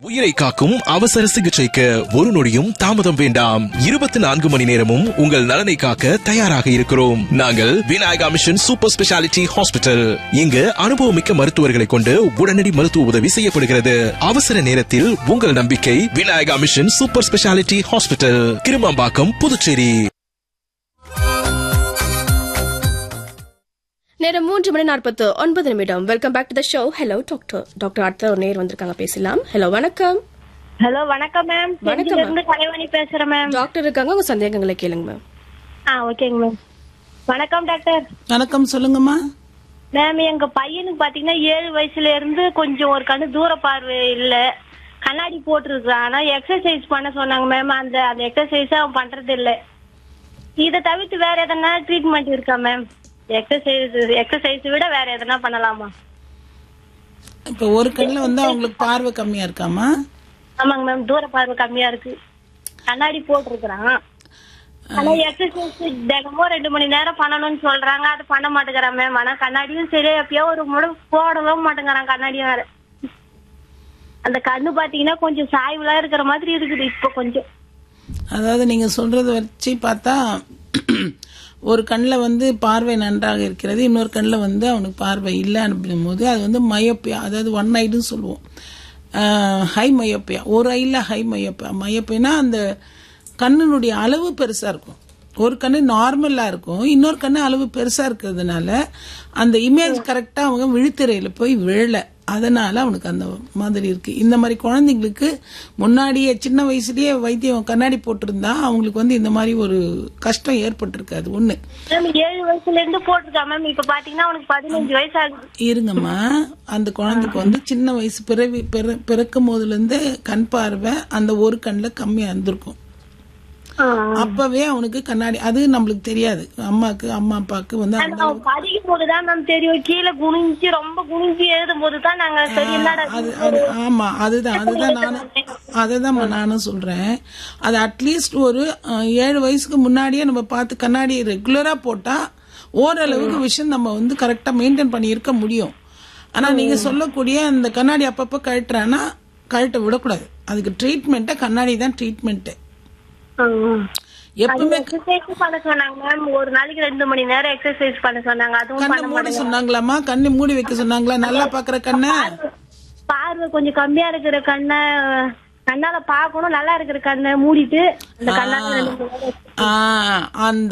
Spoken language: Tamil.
உயிரை காக்கும் அவசர சிகிச்சைக்கு ஒரு நொடியும் தாமதம் வேண்டாம் இருபத்தி நான்கு மணி நேரமும் உங்கள் நலனை காக்க தயாராக இருக்கிறோம் நாங்கள் Vinayaka mission super speciality hospital இங்கு அனுபவமிக்க மருத்துவர்களை கொண்டு உடனடி மருத்துவ உதவி செய்யப்படுகிறது அவசர நேரத்தில் உங்கள் நம்பிக்கை Vinayaka mission super speciality hospital Kirumampakkam Puducherry நேரம் மூன்று மணி நாற்பத்து ஒன்பது நிமிடம் welcome back to the show hello doctor doctor அடுத்த ஒரு நேர் வந்திருக்காங்க பேசலாம் ஹலோ வணக்கம் ஹலோ வணக்கம் மேம் வணக்கம், செஞ்சில இருந்து கலைவாணி பேசுறேன் மேம் டாக்டர் இருக்காங்க உங்க சந்தேகங்களை கேளுங்க மேம் ஆ ஓகேங்க மேம் வணக்கம் டாக்டர் வணக்கம் சொல்லுங்கம்மா மேம் எங்க பையனுக்கு பாத்தீங்கன்னா ஏழு வயசுல இருந்து கொஞ்சம் ஒரு கண்ணு தூர பார்வை இல்ல கண்ணாடி போட்டிருக்கான் ஆனா எக்ஸசைஸ் பண்ண சொன்னாங்க மேம் அந்த அந்த எக்ஸசைஸ் அவன் பண்றது இல்ல இதை தவிர்த்து வேற எதனா ட்ரீட்மெண்ட் இருக்கா மேம் எக்ஸசைஸ் எக்ஸசைஸ் விட வேற எதனா பண்ணலாமா இப்போ ஒரு கண்ணில் வந்து அவங்களுக்கு பார்வை கம்மியா இருக்காமா ஆமாங்க மேம் தூர பார்வை கம்மியா இருக்கு கண்ணாடி போட்டிருக்கிறான் ஆனா எக்ஸசைஸ் தினமும் ரெண்டு மணி நேரம் பண்ணணும்னு சொல்றாங்க அது பண்ண மாட்டேங்கிறான் மேம் ஆனா கண்ணாடியும் சரி எப்பயோ ஒரு முறை போடவும் மாட்டேங்கிறான் கண்ணாடியும் வேற அந்த கண்ணு பாத்தீங்கன்னா கொஞ்சம் சாய்வுலாம் இருக்கிற மாதிரி இருக்குது இப்ப கொஞ்சம் அதாவது நீங்க சொல்றத வச்சு பார்த்தா ஒரு கண்ணில் வந்து பார்வை நன்றாக இருக்கிறது இன்னொரு கண்ணில் வந்து அவனுக்கு பார்வை இல்லை அப்படின்னும் போது அது வந்து மயோப்பியா அதாவது ஒன் ஐடுன்னு சொல்லுவோம் ஹை மயோப்பியா ஒரு ஐல ஹை மயோப்பியா மயோப்பியனா அந்த கண்ணினுடைய அளவு பெருசா இருக்கும் ஒரு கண்ணு நார்மலா இருக்கும் இன்னொரு கண்ணு அளவு பெருசா இருக்கிறதுனால அந்த இமேஜ் கரெக்டா அவங்க விழித்திரையில போய் விழல அதனால அவனுக்கு அந்த மாதிரி இருக்கு இந்த மாதிரி குழந்தைங்களுக்கு முன்னாடியே சின்ன வயசுலயே வைத்தியம் கண்ணாடி போட்டிருந்தா அவங்களுக்கு வந்து இந்த மாதிரி ஒரு கஷ்டம் ஏற்பட்டிருக்காது ஒண்ணு மேம் ஏழு வயசுல இருந்து போட்டிருக்கான் மேம் இப்ப பாத்தீங்கன்னா அவனுக்கு பதினஞ்சு வயசு ஆகுது இருங்கம்மா அந்த குழந்தைக்கு வந்து சின்ன வயசு பிறவி பிற- பிறக்கும் போதுல இருந்து கண் பார்வை அந்த ஒரு கண்ணுல கம்மியா இருந்திருக்கும் அப்பவே அவனுக்கு கண்ணாடி அது நம்மளுக்கு தெரியாது அம்மாக்கு அம்மா அப்பாக்கு வந்து அந்த அவன் படிக்கும் போதுதான் மேம் தெரியும் கீழே குனிஞ்சு ரொம்ப குனிஞ்சு எழுதும் போதுதான் நாங்க சரி என்னடா அது அது ஆமா அதுதான் அதுதான் நானும் அதுதான் நானும் சொல்றேன் அது அட்லீஸ்ட் ஒரு அஹ், ஏழு வயசுக்கு முன்னாடியே நம்ம பார்த்து கண்ணாடி ரெகுலரா போட்டா ஓரளவுக்கு விஷயம் நம்ம வந்து கரெக்டா மெயின்டைன் பண்ணி இருக்க முடியும் ஆனா நீங்க சொல்லக்கூடிய அந்த கண்ணாடி அப்பப்ப கழட்டுறானா கழட்ட விடக்கூடாது அதுக்கு ட்ரீட்மெண்ட்டை கண்ணாடி தான் ட்ரீட்மெண்ட் எப்பவுமே எக்ஸசைஸ் பண்ண சொன்னாங்க மேம் ஒரு நாளைக்கு ரெண்டு மணி நேரம் எக்ஸசைஸ் பண்ண சொன்னாங்க அதுவும் கண்ணை பண்ண மூட சொன்னாங்களாமா கண்ணை மூடி வைக்க சொன்னாங்களா நல்லா பாக்குற கண்ணை பார்வை கொஞ்சம் கம்மியா இருக்கிற கண்ணை கண்ணால பாக்கணும் நல்லா இருக்கிற கண்ணை மூடிட்டு அந்த கண்ணால ரெண்டு மணி நேரம் ஆ, அந்த